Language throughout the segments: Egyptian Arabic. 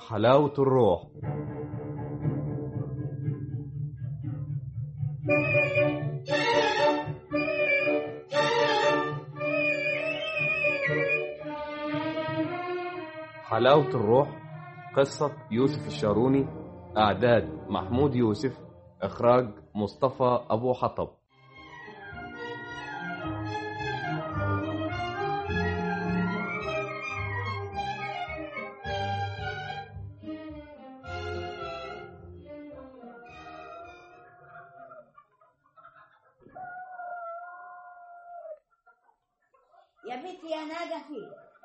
حلاوة الروح حلاوة الروح قصة يوسف الشاروني إعداد محمود يوسف إخراج مصطفى أبو حطب يا بنتي يا نجفي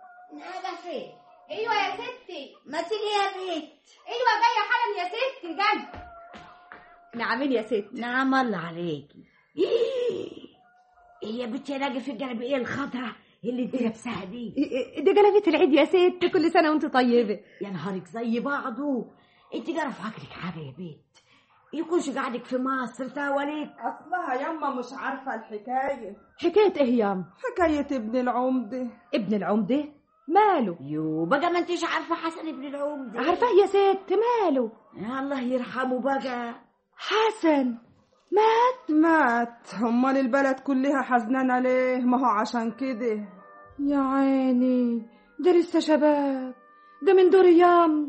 نجفي ايوه يا ستي ما تيجي يا بنت ايوه جايه حالا يا ستي جاي نعمين يا ستي نعم الله عليكي إيه إيه يا بنتي يا نجفي الجلابيه الخضراء اللي انت لابساها دي دي جلابيه العيد يا ست كل سنه وانت طيبه يا نهارك زي بعضه انت جرى في عقلك حاجه يا بنت يكونش قاعدك في مصر تاوليك اصلها يما مش عارفه الحكايه حكايه ايه يام حكايه ابن العمده ابن العمده ماله يو بقى ما انتش عارفه حسن ابن العمده عارفاه يا ست ماله يا الله يرحمه بقى حسن مات مات امال البلد كلها حزنانه ليه ما هو عشان كده يا عيني ده لسه شباب ده من دور يام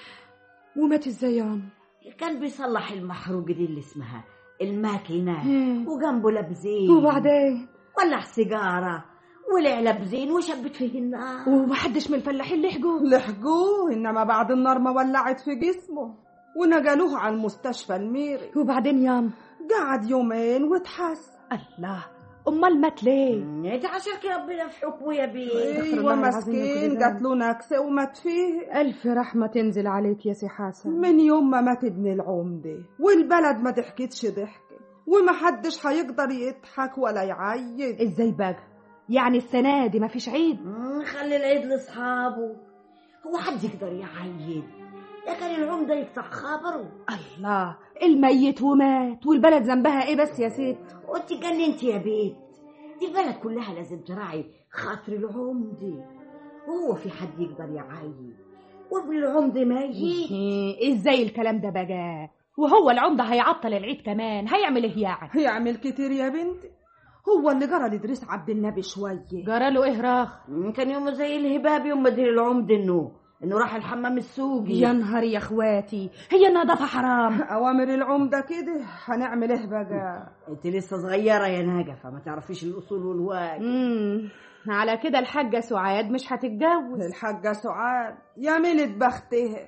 ومات ازاي يام كان بيصلح المحروقه دي اللي اسمها الماكينه مم. وجنبه لبزين وبعدين ولع سيجاره ولع لبزين وشبت فيه النار ومحدش من الفلاحين لحقوا لحقوه انما بعد النار ما ولعت في جسمه ونقلوه على المستشفى الميري وبعدين يام قعد يومين واتحس الله امال مات ليه انت عشان كده ربنا في حكمه يا بيه أستغفر الله ايوه العظيم من كل مسكين ذنب. جات له نكسه ومات فيه الف رحمه تنزل عليك يا سي حسن من يوم ما مات ابن العمده والبلد ما ضحكتش ضحكه ومحدش هيقدر يضحك ولا يعيد ازاي بقى يعني السنه دي مفيش عيد مم، خلي العيد لاصحابه هو حد يقدر يعيد يا كان العمده يقطع خبره الله الميت ومات والبلد ذنبها ايه بس يا ست وانت جننت يا بيت دي البلد كلها لازم تراعي خاطر العمده وهو في حد يقدر يعيد وابن العمده ميت إيه، ازاي الكلام ده بقى وهو العمده هيعطل العيد كمان هيعمل ايه يعني هيعمل كتير يا بنتي هو اللي جرى لإدريس عبد النبي شويه جرى له ايه راخ مم، كان يوم زي الهباب يوم مدير العمده انه انه راح الحمام السوقي يا نهار يا اخواتي هي النظافه حرام اوامر العمده كده هنعمل ايه بقى انت لسه صغيره يا نجفه ما تعرفيش الاصول والواجب امم على كده الحاجه سعاد مش هتتجوز الحاجه سعاد يا ميلة بختها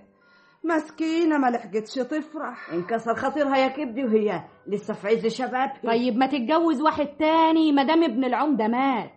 مسكينه ما لحقتش تفرح انكسر خاطرها يا كبدي وهي لسه في عز شبابها طيب ما تتجوز واحد تاني مدام ابن العمده مات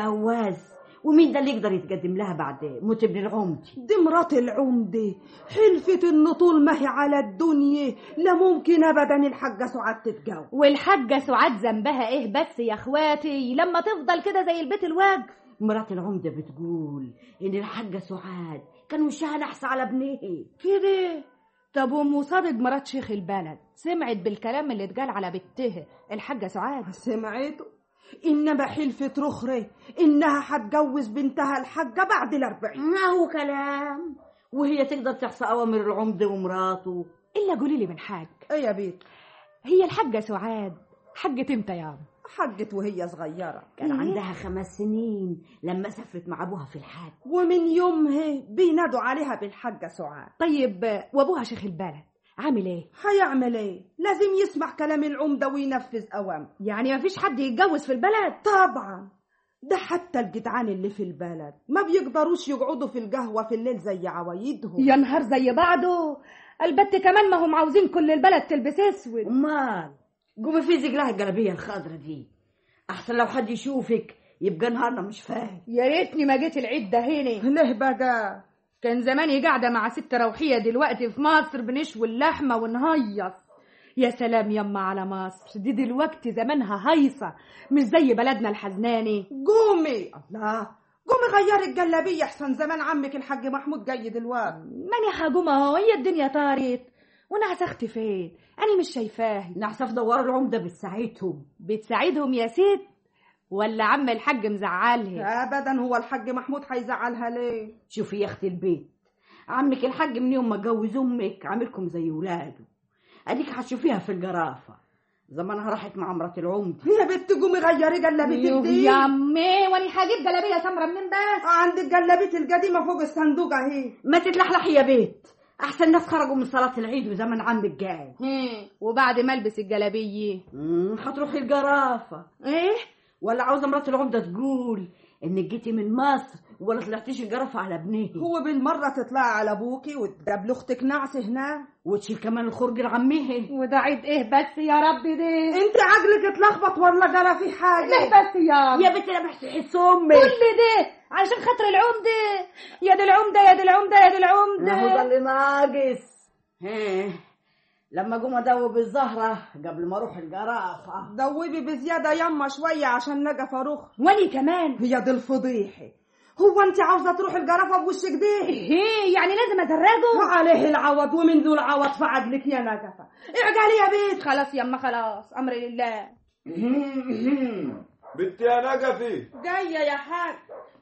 تتجوز ومين ده اللي يقدر يتقدم لها بعد موت ابن العمده دي مرات العمده حلفت ان طول ما هي على الدنيا لا ممكن ابدا الحاجه سعاد تتجوز والحاجه سعاد ذنبها ايه بس يا اخواتي لما تفضل كده زي البيت الواقف مرات العمده بتقول ان الحاجه سعاد كان وشها نحس على ابنها كده طب ام صادق مرات شيخ البلد سمعت بالكلام اللي اتقال على بنتها الحاجه سعاد سمعته انما حلفت رخرة انها هتجوز بنتها الحاجه بعد الاربعين ما هو كلام وهي تقدر تحصى اوامر العمده ومراته الا قولي لي من حاج ايه يا بيت هي الحاجه سعاد حجت امتى يا عم حجت وهي صغيره كان عندها خمس سنين لما سافرت مع ابوها في الحاج ومن يومها بينادوا عليها بالحاجه سعاد طيب وابوها شيخ البلد عامل ايه هيعمل ايه لازم يسمع كلام العمده وينفذ اوامر يعني مفيش حد يتجوز في البلد طبعا ده حتى الجدعان اللي في البلد ما بيقدروش يقعدوا في القهوه في الليل زي عوايدهم يا نهار زي بعضه البت كمان ما هم عاوزين كل البلد تلبس اسود امال قومي في زجلها الجلابيه الخضرا دي احسن لو حد يشوفك يبقى نهارنا مش فاهم يا ريتني ما جيت العيد ده هنا ليه بقى كان زماني قاعدة مع ست روحية دلوقتي في مصر بنشوي اللحمة ونهيص يا سلام يما على مصر دي دلوقتي زمانها هيصة مش زي بلدنا الحزناني قومي الله قومي غيري الجلابيه احسن زمان عمك الحاج محمود جاي دلوقتي ماني حاجومة اهو هي الدنيا طارت ونعس اختي فين انا مش شايفاه نعسف دوار العمده بتساعدهم بتساعدهم يا ست ولا عم الحاج مزعلها ابدا هو الحاج محمود هيزعلها ليه شوفي يا اختي البيت عمك الحاج من يوم ما جوز امك عاملكم زي ولاده اديك هتشوفيها في الجرافه زمانها راحت مع مرات العمد يا بنت قومي غيري جلابيتك يوه دي يا عمي واني هجيب جلابيه سمرة منين بس عندك جلابيتي القديمه فوق الصندوق اهي ما تتلحلحي يا بيت احسن ناس خرجوا من صلاه العيد وزمن عمك جاي هم، وبعد ما البس الجلابيه مم، هتروحي الجرافه ايه ولا عاوزه مرات العمده تقول انك جيتي من مصر ولا طلعتيش الجرافه على ابنيه هو بالمره تطلعي على ابوكي وتقابلي اختك نعس هنا وتشيل كمان الخرج لعمها وده عيد ايه بس يا ربي ده انت عقلك اتلخبط ولا جرى في ليه حاجه بس يا يا بنتي انا بحس امك كل ده علشان خاطر العمده يا دي العمده يا دي العمده يا دي ما هو ده العمده اللي ناقص ها لما قوم ادوب الزهره قبل ما اروح الجرافه دوبي بزياده يما شويه عشان نقف اروح واني كمان هي دي الفضيحه هو انت عاوزه تروحي الجرافه بوشك ده ايه يعني لازم ادرجه وعليه العوض ومن ذو العوض فعدلك يا نجفه اعجلي يا بيت خلاص يما خلاص امر لله بنتي يا نجفي جايه يا حاج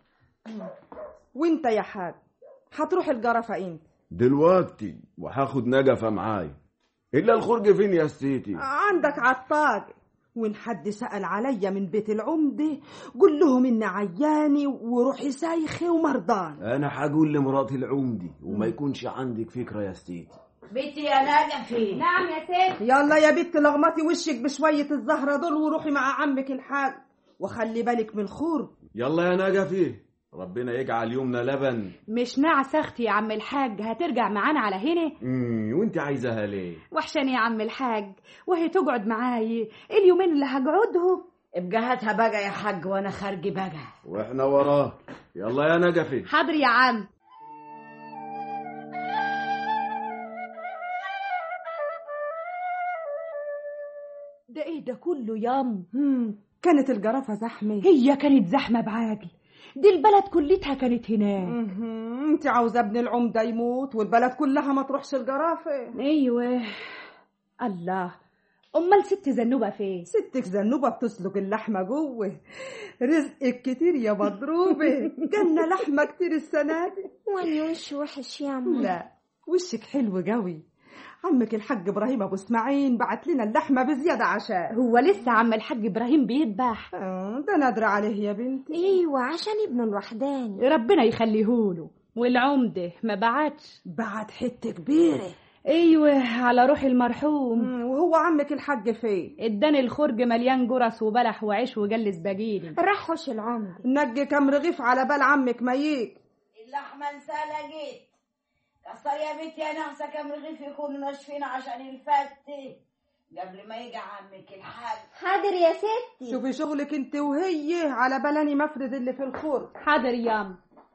وانت يا حاج هتروح الجرافه انت دلوقتي وهاخد نجفة معايا إلا الخرج فين يا ستيتي عندك عطاج وان حد سأل عليا من بيت العمدة قول لهم ان عياني وروحي سايخة ومرضان أنا هقول لمراتي العمدي وما يكونش عندك فكرة يا ستيتي بنتي يا نجفي نعم يا ست يلا يا بنت لغمتي وشك بشوية الزهرة دول وروحي مع عمك الحاج وخلي بالك من الخور يلا يا نجفي ربنا يجعل يومنا لبن مش نعس اختي يا عم الحاج هترجع معانا على هنا امم وانت عايزاها ليه وحشاني يا عم الحاج وهي تقعد معاي اليومين اللي هقعدهم ابقى هاتها بقى يا حاج وانا خارجي بقى واحنا وراه يلا يا نجفي حاضر يا عم ده ايه ده كله يام مم. كانت الجرافة زحمة هي كانت زحمة بعاجل دي البلد كلتها كانت هناك مهم. انت عاوزة ابن العمدة يموت والبلد كلها ما تروحش الجرافة ايوه الله امال ست زنوبة فين ستك زنوبة بتسلق اللحمة جوه رزقك كتير يا مضروبة جالنا لحمة كتير السنة دي واني وش وحش يا عم لا وشك حلو قوي عمك الحاج ابراهيم ابو اسماعيل بعت لنا اللحمه بزياده عشاء هو لسه عم الحاج ابراهيم بيذبح آه، ده نادر عليه يا بنتي ايوه عشان ابنه الوحداني ربنا يخليهوله والعمده ما بعتش بعت حته كبيره ايوه على روح المرحوم مم، وهو عمك الحاج فين اداني الخرج مليان جرس وبلح وعيش وجلس بجيلي راح وش العمدة نجي كام رغيف على بال عمك ما يجي اللحمه انسلقت كسر يا بنتي يا نعسه كام رغيف يكونوا ناشفين عشان الفتة قبل ما يجي عمك الحاج حاضر يا ستي شوفي شغلك انت وهي على بالاني مفرد اللي في الخرج حاضر يام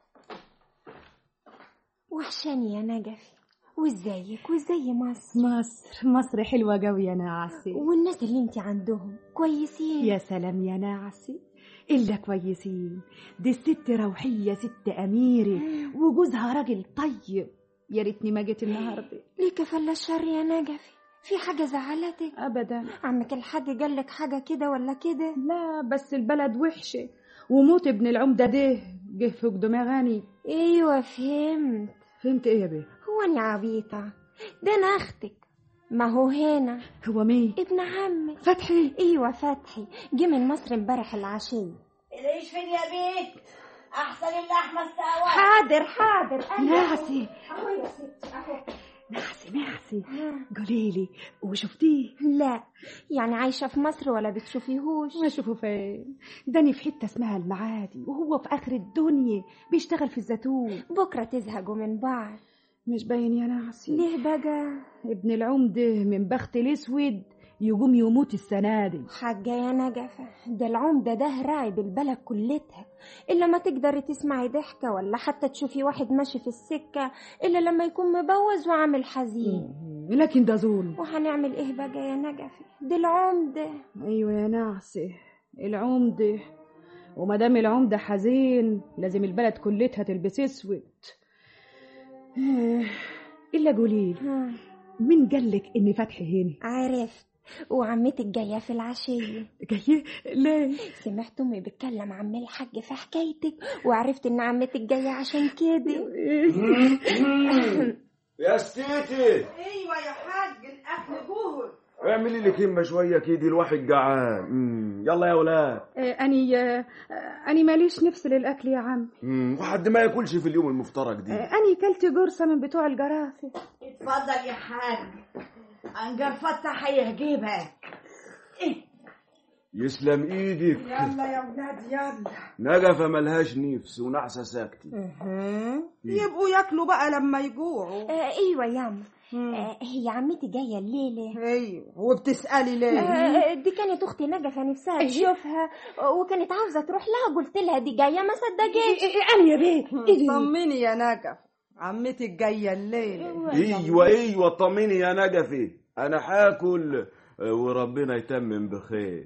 وحشاني يا نجفي وازيك وازاي مصر مصر مصر حلوة قوي يا ناعسي والناس اللي انت عندهم كويسين يا سلام يا ناعسي إلا كويسين دي الست روحية ست أميرة وجوزها راجل طيب يا ريتني ما جيت النهارده ليك فلا الشر يا نجفي في حاجة زعلتك أبدا عمك الحاج قالك حاجة كده ولا كده لا بس البلد وحشة وموت ابن العمدة ده جه فوق دماغاني ايوه فهمت فهمت ايه يا بيه هو اني عبيطة ده انا اختك ما هو هنا هو مين ابن عمك فتحي ايوه فتحي جه من مصر امبارح العشية العيش فين يا بيت احسن اللحمه استوى حاضر حاضر ناعسي اهو يا ستي اهو ناعسي ناعسي قوليلي وشفتيه لا يعني عايشة في مصر ولا بتشوفيهوش ما اشوفه فين داني في حتة اسمها المعادي وهو في آخر الدنيا بيشتغل في الزيتون بكرة تزهقوا من بعض مش باين يا ناعسي ليه بقى ابن العمدة من بخت الاسود يقوم يموت السنة دي حاجة يا نجفة ده العمدة ده راعي بالبلد كلتها إلا ما تقدري تسمعي ضحكة ولا حتى تشوفي واحد ماشي في السكة إلا لما يكون مبوز وعامل حزين لكن ده ظلم وهنعمل إيه بقى يا نجفة دي العمدة ايوه يا ناعسة العمدة وما دام العمدة حزين لازم البلد كلتها تلبس اسود آه، الا قوليلي ها، مين قالك ان فتحي هنا عرفت وعمتك جاية في العشية جاي ليه سمعت أمي بتكلم عم الحاج في حكايتك وعرفت إن عمتك جاية عشان كده يا ستيتي ايوه يا حاج الاكل جوه اعملي لي كلمة شوية كده الواحد جعان مم، يلا يا ولاد اني آه، اني ماليش نفس للاكل يا عم مم، وحد ما ياكلش في اليوم المفترج دي اني كلت جرصه من بتوع الجرافه اتفضل يا حاج انجر فتح هيعجبك يسلم ايدك يلا يا ولاد يلا نجفة ملهاش نفس ونعسة ساكتة أها. يبقوا ياكلوا بقى لما يجوعوا آه ايوه ياما آه هي عمتي جايه الليله ايوه وبتسالي ليه آه دي كانت اختي نجفه نفسها تشوفها وكانت عاوزه تروح لها قلت لها دي جايه ما صدقتش انا يا بيه طمني يا نجف عمتك جايه الليله ايوه ايوه اطمني يا نجفة انا هاكل آه، وربنا يتمم بخير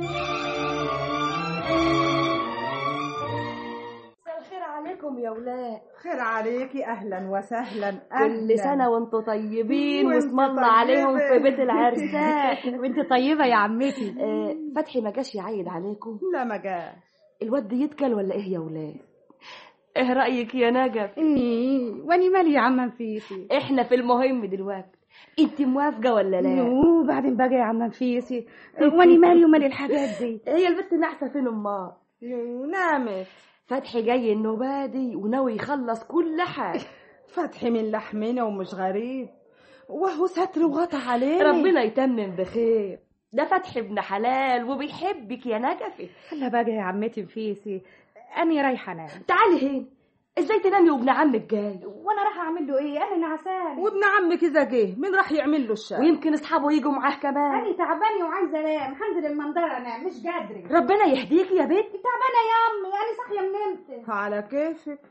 الخير عليكم يا ولاد خير عليكي اهلا وسهلا كل أهلاً. سنة وانتم طيبين وانت واسم الله طيبة. عليهم في بيت العرسان وانت طيبه يا عمتي آه، فتحي ما جاش يعيد عليكم لا ما جاش الواد يتكل ولا ايه يا ولاد ايه رأيك يا نجف اني واني مالي يا عم نفيسي احنا في المهم دلوقتي انت موافقة ولا لا يو بعدين بقى يا عم نفيسي واني مالي ومالي الحاجات دي هي البت نحسة فين امها نامت فتحي جاي النوبادي وناوي يخلص كل حاجة فتحي من لحمنا ومش غريب وهو ستر وغطى عليه ربنا يتمم بخير ده فتحي ابن حلال وبيحبك يا نجفة هلا بقى يا عمتي نفيسي اني رايحه انام تعالي هنا ازاي تنامي وابن عمك جاي وانا رايحه اعمل له ايه انا نعسان وابن عمك اذا جه مين راح يعمل له الشاي ويمكن اصحابه يجوا معاه كمان انا تعبانه وعايزه انام هنزل المنظره انام مش قادره ربنا يهديك يا بنت تعبانه يا امي انا صاحيه من امتى على كيفك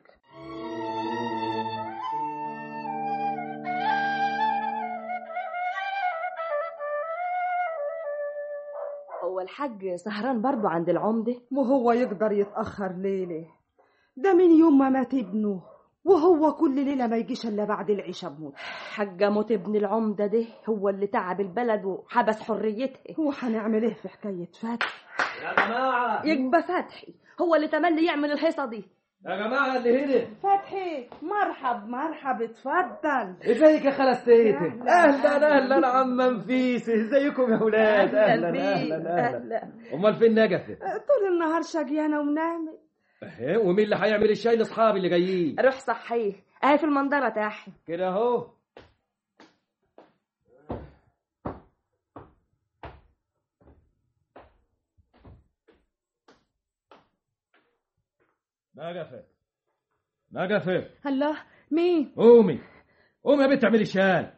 هو الحاج سهران برضو عند العمدة وهو يقدر يتأخر ليلة ده من يوم ما مات ابنه وهو كل ليلة ما يجيش إلا بعد العشاء بموت حاجة موت ابن العمدة ده هو اللي تعب البلد وحبس حريتها هو هنعمل ايه في حكاية فتح يا جماعة يبقى فتحي هو اللي تملي يعمل الهيصة دي يا جماعة اللي هنا فتحي مرحب مرحب اتفضل ازيك يا خالة ستيتي اهلا اهلا عم نفيس ازيكم يا ولاد اهلا اهلا اهلا امال فين نجفة طول النهار شقيانة ونامت إيه، ومين اللي هيعمل الشاي لاصحابي اللي جايين روح صحيه اهي في المنظرة تحت كده اهو نجفة نجفة الله مين قومي قومي يا بنت اعملي شاي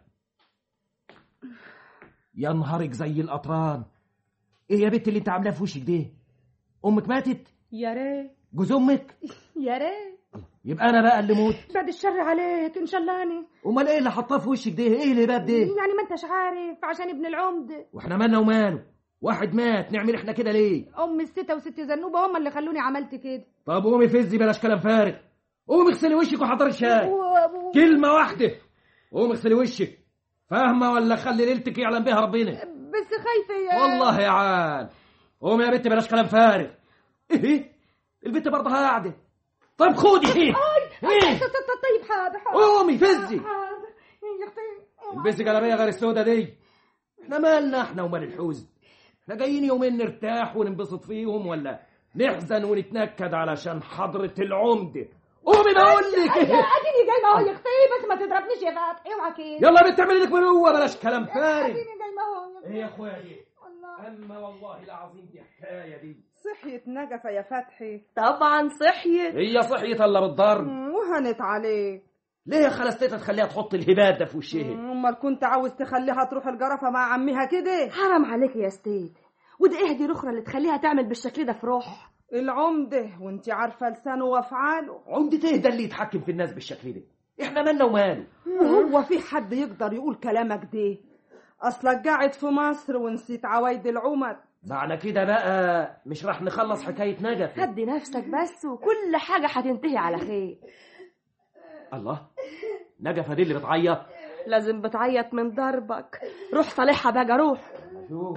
يا نهارك زي القطران ايه يا بنت اللي انت عاملاه في وشك ده امك ماتت يا ريت جوز امك يا ريت يبقى انا بقى اللي موت بعد الشر عليك ان شاء الله أنا. امال ايه اللي حطاه في وشك ده ايه الهباب ده يعني ما انتش عارف عشان ابن العمد واحنا مالنا وماله واحد مات نعمل احنا كده ليه ام الستة وست زنوبة هم اللي خلوني عملت كده طب قومي فزي بلاش كلام فارغ قومي اغسلي وشك وحضري الشاي و- و- كلمة واحدة قومي اغسلي وشك فاهمة ولا خلي ليلتك يعلم بها ربنا بس خايفة يا والله يا عال قومي يا بنت بلاش كلام فارغ ايه البنت برضه قاعدة طب خدي ايه ايه ط- ط- طيب حاضر حاضر قومي فزي حاضر يا اختي البسي جلابيه غير السودة دي احنا مالنا احنا ومال الحزن احنا جايين يومين نرتاح وننبسط فيهم ولا نحزن ونتنكد علشان حضرة العمدة قومي بقول لك اديني جاي ما هو يا اختي بس ما تضربنيش يا فتحي اوعى كده يلا يا بنت اعملي لك مروه بلاش كلام فارغ اديني جاي ما هو يا ايه يا اخويا دي والله اما والله العظيم دي حكايه دي صحيت نجفة يا فتحي طبعا صحيت هي صحيت الا بالضرب وهنت عليك ليه يا خلستها تخليها تحط الهباد ده في وشها امال كنت عاوز تخليها تروح الجرفة مع عمها كده حرام عليك يا ستيت وده ايه دي الاخرى اللي تخليها تعمل بالشكل ده في روح العمدة وانت عارفة لسانه وافعاله عمدة ايه ده اللي يتحكم في الناس بالشكل ده احنا مالنا وماله وهو في حد يقدر يقول كلامك ده اصلك قاعد في مصر ونسيت عوايد العمد معنى كده بقى مش راح نخلص حكايه نجف هدي نفسك بس وكل حاجة هتنتهي على خير الله نجفه دي اللي بتعيط لازم بتعيط من ضربك روح صالحها بقى روح شوف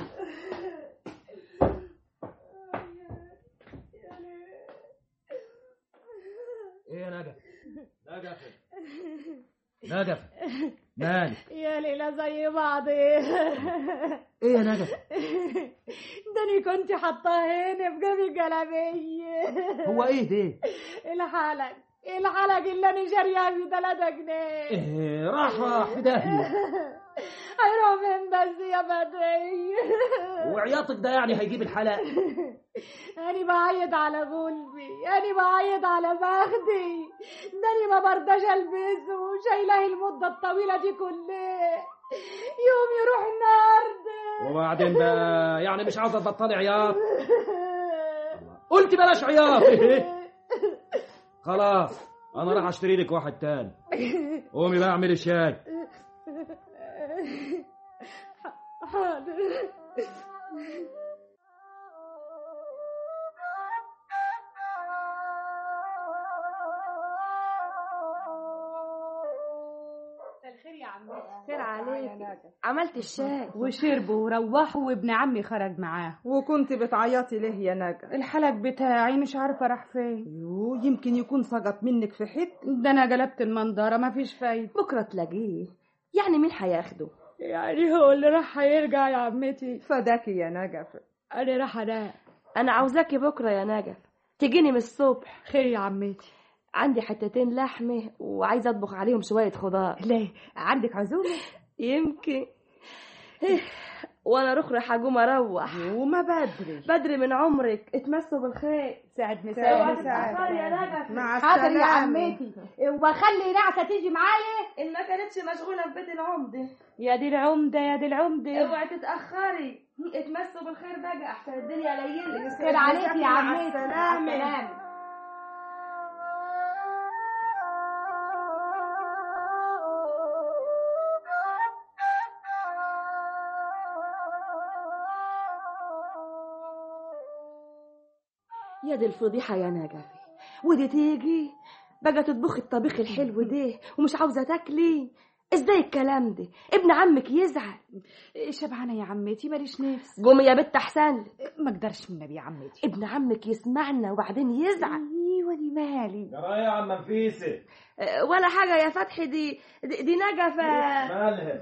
ايه يا نجف نجف نجف مالك يا ليلى زي بعض ايه يا نجف داني كنت حطاه هنا في جيب الجلابيه هو ايه ده الحلق الحلق اللي انا شاريها ب 3 جنيه إيه راح راح في داهيه هيروح فين بس يا بدري وعياطك ده يعني هيجيب الحلق أنا بعيط على قلبي أنا بعيط على بختي ده أنا ما برضاش ألبسه وشايلاه المدة الطويلة دي كلها يوم يروح النهاردة وبعدين بقى يعني مش عاوزه تبطلي عياط قلت بلاش عياط خلاص انا راح اشتري لك واحد تاني قومي بقى اعملي شاي حاضر الخير يا عمتي خير عليك عملت الشاي وشربوا وروحوا وابن عمي خرج معاه وكنت بتعيطي ليه يا نجا الحلق بتاعي مش عارفه راح فين يو يمكن يكون سقط منك في حته ده انا جلبت المنظره مفيش فايده بكرة تلاقيه يعني مين هياخده يعني هو اللي راح هيرجع يا عمتي فداكي يا نجا انا راح انام أنا عاوزاكي بكرة يا نجف تجيني من الصبح خير يا عمتي عندي حتتين لحمة وعايزة أطبخ عليهم شوية خضار ليه عندك عزومه يمكن إيه، وأنا رخرة هقوم أروح وما بدري بدري من عمرك اتمسوا بالخير ساعد ساعد مساء مساء. يا نجف مع حاضر يا السلامة. عمتي وبخلي نعسه تيجي معايا إن ما كانتش مشغولة في بيت العمدة يا دي العمده يا دي العمده اوعي تتأخري اتمسوا بالخير بقى أحسن الدنيا ليلك خير عليك يا مع عمتي السلامة. يا دي الفضيحة يا نجفي ودي تيجي بقى تطبخي الطبيخ الحلو ده ومش عاوزة تاكلي ازاي الكلام ده ابن عمك يزعل شبعانه يا عمتي ماليش نفس قومي يا بنت احسن ما اقدرش من النبي يا عمتي ابن عمك يسمعنا وبعدين يزعل ايوه دي مالي جرايه يا عم نفيسه أه، ولا حاجة يا فتحي دي دي, دي نجفة مالها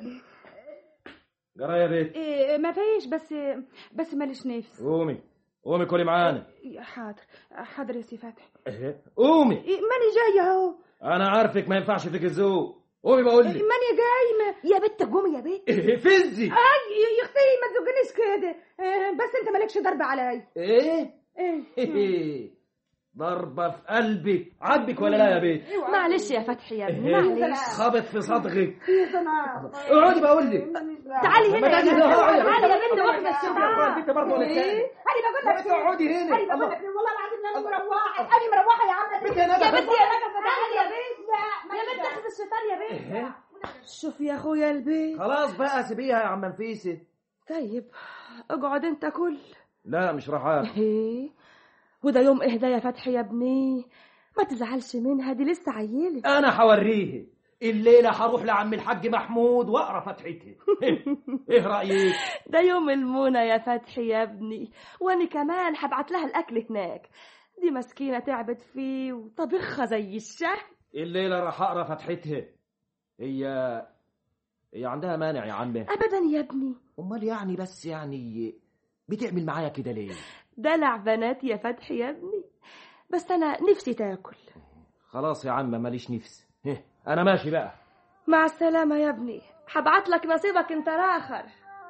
جرايه يا بيت إيه ما فيش بس بس ماليش نفس قومي قومي كلي معانا حاضر حاضر يا سي فتحي إيه، قومي إيه ماني جايه اهو انا عارفك ما ينفعش فيك الذوق قومي بقول لك ماني جايمه يا بنت قومي يا بنت إيه، فزي اي يا اختي ما تزقنيش كده إيه بس انت مالكش ضرب عليا ايه ايه ضربة في قلبي عاجبك ولا لا يا بيت معلش يا فتحي يا ابني إيه، معلش خبط في صدغك اقعدي بقول لك تعالي هنا يا تعالي بنت هنا. تعالي يا بنت واحدة الشباب انت برضه ولا كده انا بقول لك اقعدي هنا انا بقول لك والله العظيم انا مروحه انا مروحه يا عم بنت يا ندى يا بنت يا نجفة تعالي يا بنت يا بنت اخذ الشيطان يا بنت إيه؟ شوف يا اخويا البيت خلاص بقى سيبيها يا عم نفيسه طيب اقعد انت كل لا مش راح اكل ايه وده يوم اهدى يا فتحي يا ابني ما تزعلش منها دي لسه عيلة انا حوريه الليله هروح لعم الحاج محمود واقرا فتحتها ايه رايك ده يوم المونة يا فتحي يا ابني وانا كمان هبعت لها الاكل هناك دي مسكينة تعبت فيه وطبخها زي الشهد الليله راح اقرا فتحتها هي هي عندها مانع يا عمي ابدا يا ابني امال يعني بس يعني بتعمل معايا كده ليه دلع بنات يا فتحي يا ابني بس انا نفسي تاكل خلاص يا عم ماليش نفس هه، انا ماشي بقى مع السلامة يا ابني هبعت لك نصيبك انت الاخر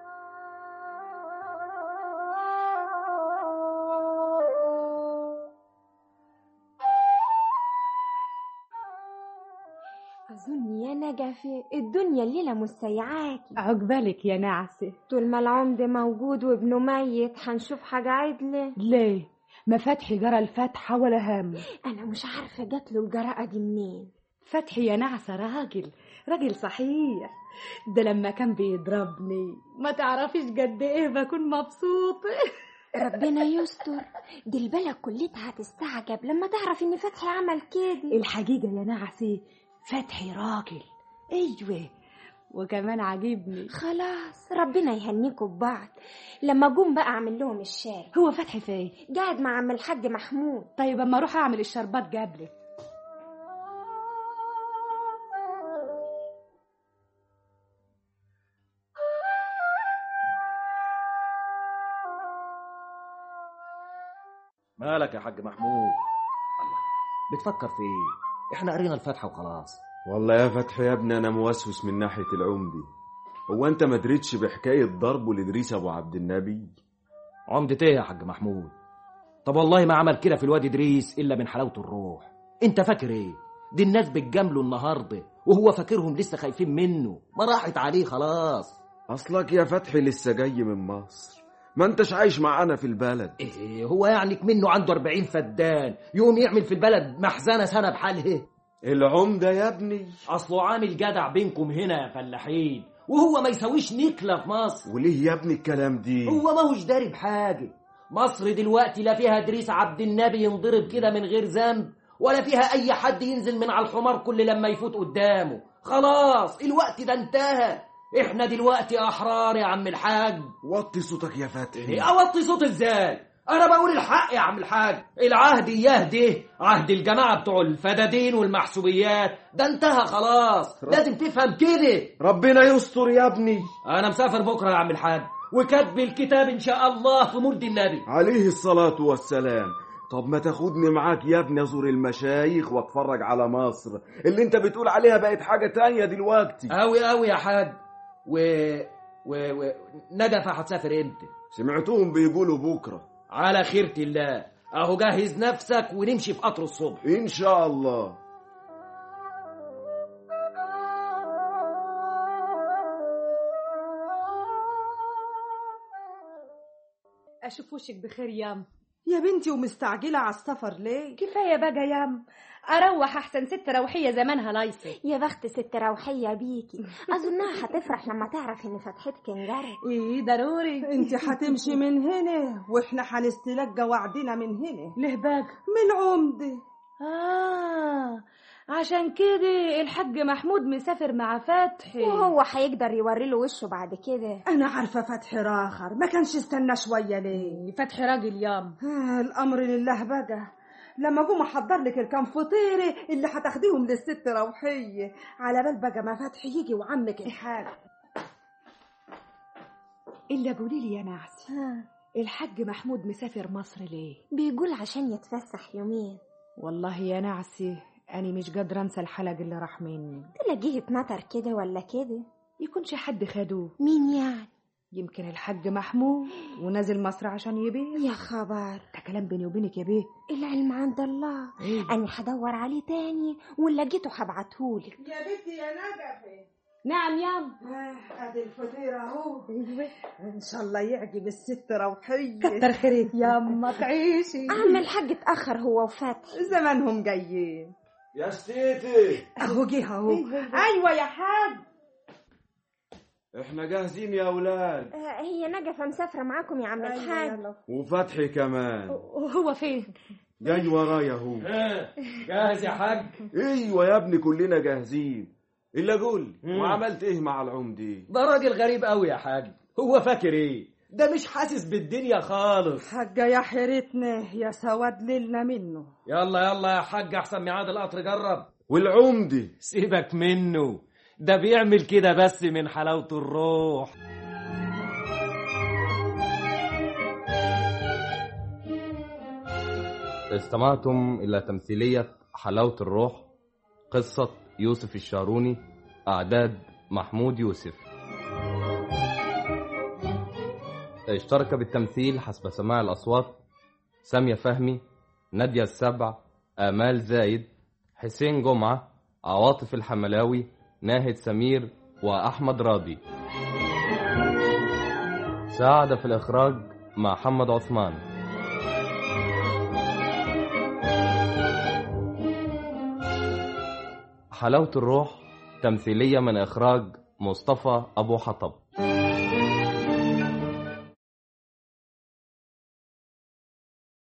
أظن يا نجفة الدنيا الليلة مسيعاكي عقبالك يا نعسه طول ما العمد موجود وابنه ميت هنشوف حاجة عدلة ليه ما فتحي جرى الفاتحه ولا هم أنا مش عارفة جات له الجرأة دي منين فتحي يا نعسة راجل راجل صحيح ده لما كان بيضربني ما تعرفيش قد ايه بكون مبسوطة ربنا يستر دي البلد كلتها هتستعجب لما تعرف إن فتحي عمل كده الحقيقة يا نعسة فتحي راجل ايوه وكمان عاجبني خلاص ربنا يهنيكوا ببعض لما اقوم بقى اعمل لهم الشاي هو فتحي فين قاعد مع عم الحاج محمود طيب اما اروح اعمل الشربات قبلك مالك يا حاج محمود الله بتفكر في ايه احنا قرينا الفاتحه وخلاص والله يا فتحي يا ابني انا موسوس من ناحيه العمدي هو انت ما دريتش بحكايه ضربه لادريس ابو عبد النبي عمدة ايه يا حاج محمود طب والله ما عمل كده في الواد ادريس الا من حلاوه الروح انت فاكر ايه دي الناس بتجامله النهارده وهو فاكرهم لسه خايفين منه ما راحت عليه خلاص اصلك يا فتحي لسه جاي من مصر ما انتش عايش معانا في البلد ايه هو يعني منه عنده 40 فدان يقوم يعمل في البلد محزنه سنه بحالها العمده يا ابني اصله عامل جدع بينكم هنا يا فلاحين وهو ما يساويش نكله في مصر وليه يا ابني الكلام دي هو ما هوش داري بحاجه مصر دلوقتي لا فيها ادريس عبد النبي ينضرب كده من غير ذنب ولا فيها اي حد ينزل من على الحمار كل لما يفوت قدامه خلاص الوقت ده انتهى احنا دلوقتي احرار يا عم الحاج وطي صوتك يا فتحي اوطي صوت ازاي انا بقول الحق يا عم الحاج العهد يهدي عهد الجماعه بتوع الفدادين والمحسوبيات ده انتهى خلاص لازم تفهم كده ربنا يستر يا ابني انا مسافر بكره يا عم الحاج وكاتب الكتاب ان شاء الله في مولد النبي عليه الصلاه والسلام طب ما تاخدني معاك يا ابني ازور المشايخ واتفرج على مصر اللي انت بتقول عليها بقت حاجه تانية دلوقتي قوي قوي يا حاج و و, و... نجفة هتسافر امتى سمعتهم بيقولوا بكره على خيرة الله اهو جهز نفسك ونمشي في قطر الصبح ان شاء الله اشوف وشك بخير يام يا بنتي ومستعجلة على السفر ليه؟ كفايه بقى يام اروح احسن ست روحيه زمانها لايصه يا بخت ست روحية بيكي أظنها هتفرح لما تعرف إن فتحتك انجرت ايه ضروري انت هتمشي من هنا واحنا هنستلقى وعدنا من هنا ليه بقى من العمدة اه عشان كده الحاج محمود مسافر مع فتحي وهو هيقدر يوري له وشه بعد كده انا عارفة فتحي راخر ما كانش استنى شوية ليه؟ فتحي راجل يام آه الامر لله بقى لما اقوم احضر لك الكام فطيره اللي هتاخديهم للست روحيه على بال بقى ما فتحي يجي وعمك الحاج الا قولي لي يا نعسي الحاج محمود مسافر مصر ليه بيقول عشان يتفسح يومين والله يا نعسي أنا مش قادرة أنسى الحلق اللي راح مني تلاقيه اتنطر كده ولا كده يكونش حد خدوه مين يعني يمكن الحاج محمود ونازل مصر عشان يبيع يا خبر ده كلام بيني وبينك يا بيه العلم عند الله أنا هدور عليه تاني وإن لقيته هبعتهولك يا بنتي يا نجفه نعم يام آه، ادي الفطيره اهو ان شاء الله يعجب الست روحيه كتر خيرك ياما تعيشي عم الحاج اتأخر هو وفتحي زمانهم جايين يا ستيتي اهو جه اهو ايوه يا حاج احنا جاهزين يا اولاد آه، هي نجفة مسافرة معاكم يا عم الحاج وفتحي كمان هو فين جاي ورايا اهو ها، جاهز يا حاج ايوه يا ابني كلنا جاهزين الا قول وعملت ايه مع العمدي ده راجل غريب قوي يا حاج هو فاكر ايه ده مش حاسس بالدنيا خالص حاجة يا حيرتنا يا سواد ليلنا منه يلا يلا يا حاج احسن ميعاد القطر جرب والعمدي سيبك منه ده بيعمل كده بس من حلاوة الروح استمعتم إلى تمثيلية حلاوة الروح قصة يوسف الشاروني أعداد محمود يوسف اشترك بالتمثيل حسب سماع الأصوات سامية فهمي نادية السبع آمال زايد حسين جمعة عواطف الحملاوي ناهد سمير وأحمد راضي ساعد في الإخراج مع محمد عثمان حلاوة الروح تمثيلية من إخراج مصطفى أبو حطب